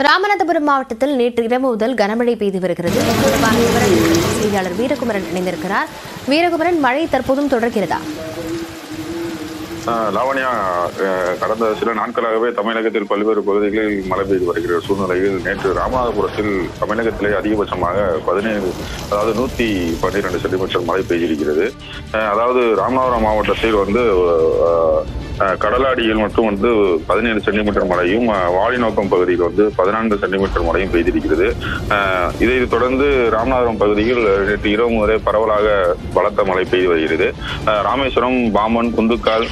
ராமநாதபுரம் மாவட்டத்தில் நேற்று இரவு முதல் கனமழை பெய்து வருகிறது இது தொடர்பான விவரங்கள் செய்தியாளர் வீரகுமரன் இணைந்திருக்கிறார் வீரகுமரன் மழை தற்போதும் தொடர்கிறதா ஆஹ் லாவண்யா ஆஹ் கடந்த சில நாட்களாகவே தமிழகத்தில் பல்வேறு பகுதிகளில் மழை பெய்து வருகிற சூழ்நிலையில் நேற்று ராமநாதபுரத்தில் தமிழகத்திலே அதிகபட்சமாக பதினேழு அதாவது நூத்தி பன்னிரெண்டு சென்டிமீட்டர் மழை பெய்திருக்கிறது ஆஹ் அதாவது ராமநாதபுரம் மாவட்டத்தில் வந்து ஆஹ் ஆஹ் கடலாடியில் மட்டும் வந்து பதினேழு சென்டிமீட்டர் மழையும் ஆஹ் வாலிநோக்கம் பகுதியில் வந்து பதினான்கு சென்டிமீட்டர் மழையும் பெய்திருக்கிறது ஆஹ் இதை தொடர்ந்து ராமநாதபுரம் பகுதியில் நேற்று இரவு முதலே பரவலாக பலத்த மழை பெய்து வருகிறது ஆஹ் ராமேஸ்வரம் பாம்பன் குந்துக்கால்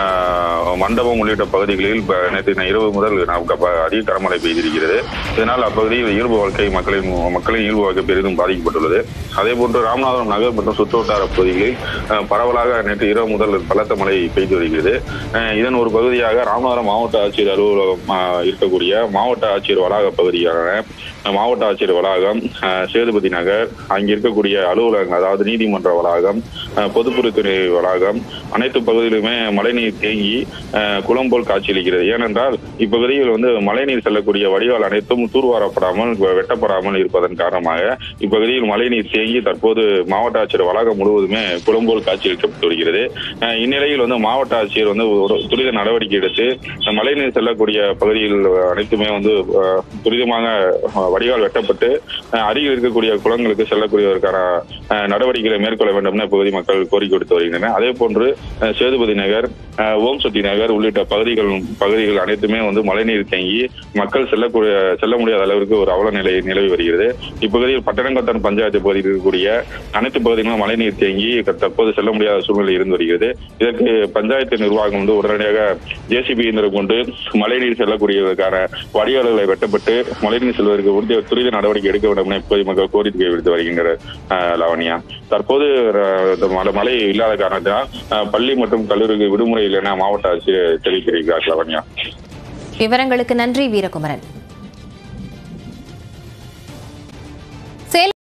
ஆஹ் மண்டபம் உள்ளிட்ட பகுதிகளில் ப- நேற்று இரவு முதல் நமக்கு அப்ப அதிக கனமழை பெய்திருக்கிறது இதனால் அப்பகுதியில் இயல்பு வாழ்க்கை மக்களின் மக்களின் இயல்பு வாழ்க்கை பெரிதும் பாதிக்கப்பட்டுள்ளது அதே போன்று ராமநாதபுரம் நகர் மற்றும் சுற்றுவட்டார பகுதிகளில் ஆஹ் பரவலாக நேற்று இரவு முதல் பலத்த மழை பெய்து வருகிறது ஆஹ் இதன் ஒரு பகுதியாக ராமநாதபுரம் மாவட்ட ஆட்சியர் அலுவலகம் ஆஹ் இருக்கக்கூடிய மாவட்ட ஆட்சியர் வளாக பகுதியான ஆஹ் மாவட்ட ஆட்சியர் வளாகம் ஆஹ் சேதுபதி நகர் அங்கே இருக்கக்கூடிய அலுவலகங்கள் அதாவது நீதிமன்ற வளாகம் ஆஹ் பொதுப்பணித்துறை வளாகம் அனைத்து பகுதியிலுமே மழைநீர் தேங்கி ஆஹ் குளம் போல் காட்சியளிக்கிறது ஏனென்றால் இப்பகுதியில் வந்து மழைநீர் செல்லக்கூடிய வடிகால் அனைத்தும் தூர்வாரப்படாமல் வெ- வெட்டப்படாமல் இருப்பதன் காரணமாக இப்பகுதியில் மழைநீர் தேங்கி தற்போது மாவட்ட ஆட்சியர் வளாகம் முழுவதுமே குளம் போல் காட்சியளிக்கப்பட்டு வருகிறது ஆஹ் இந்நிலையில் வந்து மாவட்ட ஆட்சியர் வந்து ஒரு துரித நடவடிக்கை எடுத்து இந்த மழைநீர் செல்லக்கூடிய பகுதியில் அனைத்துமே வந்து ஆஹ், துரிதமாக ஆஹ், வடிகால் வெட்டப்பட்டு ஆஹ், அருகில் இருக்கக்கூடிய குளங்களுக்கு செல்லக்கூடியதற்கான ஆஹ், நடவடிக்கைகளை மேற்கொள்ள வேண்டும் என பகுதி மக்கள் கோரிக்கை விடுத்து வருகின்றனர் அதே போன்று ஆஹ், சேதுபதி நகர் ஆஹ், ஓம் சக்தி நகர் உள்ளிட்ட பகுதிகள் பகுதிகள் அனைத்துமே வந்து மழைநீர் தேங்கி மக்கள் செல்லக்கூடிய செல்ல முடியாத அளவிற்கு ஒரு அவல நிலை நிலவி வருகிறது இப்பகுதியில் பட்டணங்கத்தன் பஞ்சாயத்து பகுதியில் இருக்கக்கூடிய அனைத்து பகுதிகளும் மழைநீர் தேங்கி தற்போது செல்ல முடியாத சூழ்நிலை இருந்து வருகிறது இதற்கு பஞ்சாயத்து நிர்வாகம் வந்து உடனடியாக ஜேசிபி இயந்திரம் கொண்டு மழைநீர் செல்லக்கூடியதற்கான வடிகால்களை வெட்டப்பட்டு மழைநீர் செல்வதற்கு உறுதி துரித நடவடிக்கை எடுக்க வேண்டும் என இப்போது மக்கள் கோரிக்கை விடுத்து வருகின்றனர் ஆஹ் லாவண்யா தற்போது ஆஹ் இந்த மழை- மழை இல்லாத காரணத்தினால் ஆஹ் பள்ளி மற்றும் கல்லூரிக்கு விடுமுறை இல்லை என மாவட்ட ஆட்சியர் தெரிவித்திருக்கிறார் லாவண்யா விவரங்களுக்கு நன்றி வீரகுமரன் சேலம்